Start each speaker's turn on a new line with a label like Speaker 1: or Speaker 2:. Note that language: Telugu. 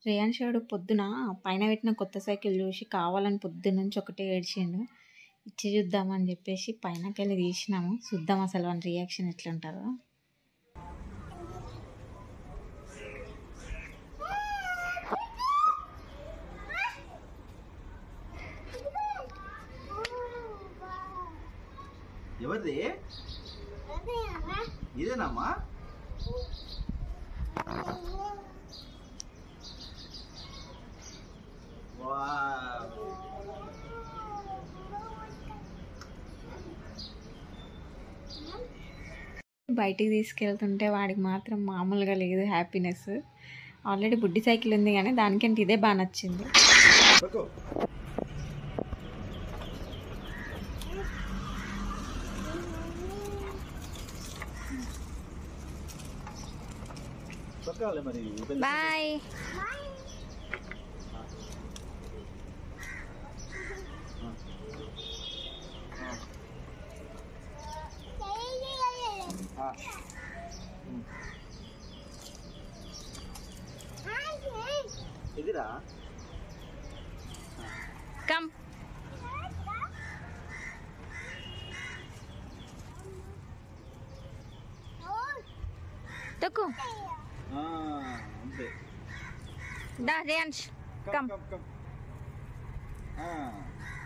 Speaker 1: రేయాన్షాడు పొద్దున పైన పెట్టిన కొత్త సైకిల్ చూసి కావాలని పొద్దున్నుంచి ఒకటే ఏడ్చిండు ఇచ్చి చూద్దామని చెప్పేసి పైనకి వెళ్ళి తీసినాము చూద్దాం అసలు వాళ్ళ రియాక్షన్ ఎట్లుంటుందో
Speaker 2: ఎవరిది ఇదేనమ్మా వావ్.
Speaker 1: బయటికి తీసుకెళ్తుంటే వాడికి మాత్రం మామూలుగా లేదు హ్యాపీనెస్ ఆల్రెడీ బుడ్డి సైకిల్ ఉంది కానీ దానికంటే ఇదే బాగా నచ్చింది
Speaker 2: పట్టుకో. పట్టుకోవాలి మరి
Speaker 1: బాయ్
Speaker 2: ఆ. ఇదిరా
Speaker 1: కమ్ తొక్కు
Speaker 2: ఆ, అంతే
Speaker 1: దా Reyansh
Speaker 2: come
Speaker 1: come
Speaker 2: come come ఆ.